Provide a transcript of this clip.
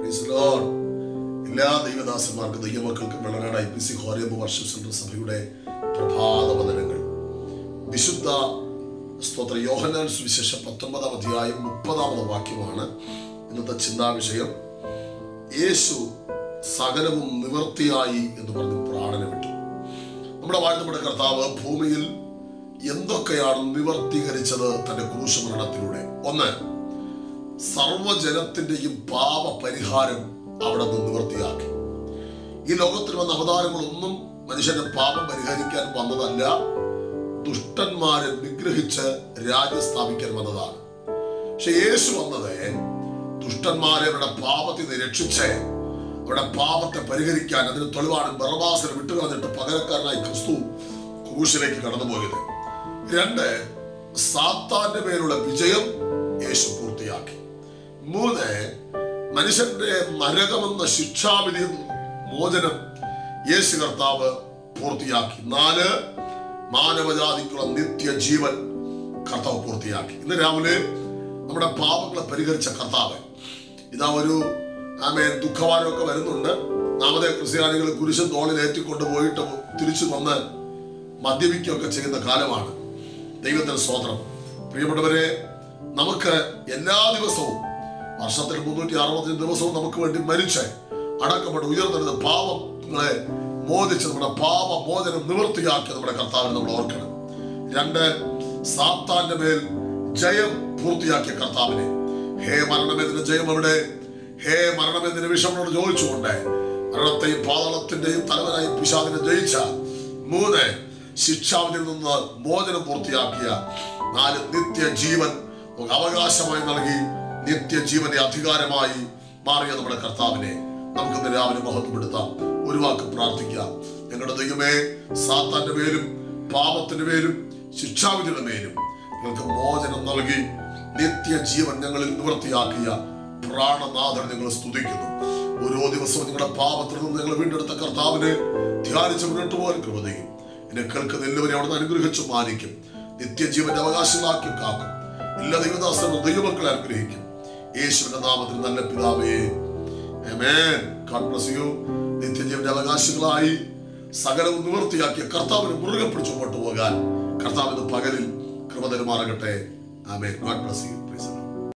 Praise the Lord. എല്ലാ ദൈവദാസന്മാർക്കും ദൈവമക്കൾക്കും Vellanad I P C Horeb worship centre സഭയുടെ പ്രഭാത വചനങ്ങൾ വിശുദ്ധ സ്തോത്ര യോഹനാൻ സുവിശേഷം പത്തൊമ്പതാം അധ്യായം മുപ്പതാമത് വാക്യമാണ് ഇന്നത്തെ ചിന്താവിഷയം യേശു സകലവും നിവർത്തിയായി എന്ന് പറഞ്ഞ് പ്രാണന വിട്ടു നമ്മുടെ വാഴ്ത്തപ്പെട്ട കർത്താവ് ഭൂമിയിൽ എന്തൊക്കെയാണ് നിവർത്തീകരിച്ചത് തന്റെ ക്രൂശമരണത്തിലൂടെ ഒന്ന് സർവജനത്തിന്റെയും പാപ പരിഹാരം അവിടെ നിന്ന് നിവർത്തിയാക്കി ഈ ലോകത്തിൽ വന്ന അവതാരങ്ങളൊന്നും മനുഷ്യന്റെ പാപം പരിഹരിക്കാൻ വന്നതല്ല ദുഷ്ടന്മാരെ നിഗ്രഹിച്ച് രാജ്യം സ്ഥാപിക്കാൻ വന്നതാണ് പക്ഷെ യേശു വന്നത് ദുഷ്ടന്മാരെ അവരുടെ പാപത്തിൽ നിന്ന് രക്ഷിച്ച് അവരുടെ പാപത്തെ പരിഹരിക്കാൻ അതിന് തെളിവാണ് ബറബാസിനെ വിട്ടുകളഞ്ഞിട്ട് പകരക്കാരനായി ക്രിസ്തു ക്രൂശിലേക്ക് കടന്നുപോയത് രണ്ട് സാത്താന്റെ മേലുള്ള വിജയം യേശു പൂർത്തിയാക്കി മൂന്ന് മനുഷ്യന്റെ നരകമെന്ന ശിക്ഷാവിധി മോചനം യേശു കർത്താവ് പൂർത്തിയാക്കി നാല് മാനവജാതിക്കുള്ള നിത്യജീവൻ കർത്താവ് പൂർത്തിയാക്കി ഇന്ന് രാവിലെ നമ്മുടെ പാപങ്ങളെ പരിഹരിച്ച കർത്താവ് ഇതാ ഒരു ആമേ ദുഃഖവാനമൊക്കെ വരുന്നുണ്ട് നാമതേ ക്രിസ്ത്യാനികൾ കുരിശും തോളിൽ ഏറ്റിക്കൊണ്ട് പോയിട്ട് തിരിച്ചു വന്ന് മദ്യപിക്കുകയൊക്കെ ചെയ്യുന്ന കാലമാണ് ദൈവത്തിന് സ്തോത്രം പ്രിയപ്പെട്ടവരെ നമുക്ക് എല്ലാ ദിവസവും വർഷത്തിൽ മുന്നൂറ്റി അറുപത്തഞ്ച് ദിവസവും നമുക്ക് വേണ്ടി മരിച്ച് അടക്കപ്പെട്ട് ഉയർന്നിരുന്ന പാപങ്ങളെ മോചിച്ച് നമ്മുടെ പാപ മോചനം നിവൃത്തിയാക്കിയ നമ്മുടെ കർത്താവിനെ നമ്മൾ ഓർക്കണം രണ്ട് സാത്താന്റെ മേൽ ജയം പൂർത്തിയാക്കിയ കർത്താവിനെ ഹേ മരണമെതിന് ജയം എവിടെ ഹേ മരണമെതിന് വിഷമനോട് ചോദിച്ചുകൊണ്ട് മരണത്തെയും പാതാളത്തിന്റെയും തലവനായി പിശാദിനെ ജയിച്ച മൂന്ന് ശിക്ഷാവിധിയിൽ നിന്ന് മോചനം പൂർത്തിയാക്കിയ നാല് നിത്യജീവൻ നമുക്ക് അവകാശമായി നൽകി നിത്യജീവന്റെ അധികാരമായി മാറിയ നമ്മുടെ കർത്താവിനെ നമുക്കിന്ന് രാവിലെ മഹത്വപ്പെടുത്താം ഒരു വാക്ക് പ്രാർത്ഥിക്കാം ഞങ്ങളുടെ ദൈവമേ സാത്താന്റെ പേരും പാപത്തിന്റെ പേരും ശിക്ഷാവിധിയുടെ മേലും നിങ്ങൾക്ക് മോചനം നൽകി നിത്യജീവൻ ഞങ്ങളിൽ നിവൃത്തിയാക്കിയ പ്രാണനാഥൻ ഞങ്ങൾ സ്തുതിക്കുന്നു ഓരോ ദിവസവും നിങ്ങളുടെ പാപത്തിൽ നിന്ന് ഞങ്ങൾ വീണ്ടെടുത്ത കർത്താവിനെ ധ്യാനിച്ച് മുന്നോട്ട് പോകാൻ കൃപതയും എന്നെ കേൾക്കുന്ന എല്ലാവരെയും അവിടെ നിന്ന് അനുഗ്രഹിച്ചു മാനിക്കും നിത്യജീവന്റെ അവകാശങ്ങളാക്കി കാക്കും എല്ലാ ദൈവദാസനും ദൈവമക്കളെ അനുഗ്രഹിക്കും യേശുവിന്റെ നാമത്തിൽ നല്ല പിതാവേ Amen. God bless you. നിത്യജീവന്റെ അവകാശങ്ങളായി സകലവും നിവൃത്തിയാക്കിയ കർത്താവിന് മുറുകെ പിടിച്ചു മുമ്പോട്ട് പോകാൻ കർത്താവിന് പകലിൽ കൃപ തരുമാറകട്ടെ ആമേ ഗോഡ് ബ്ലസ് യു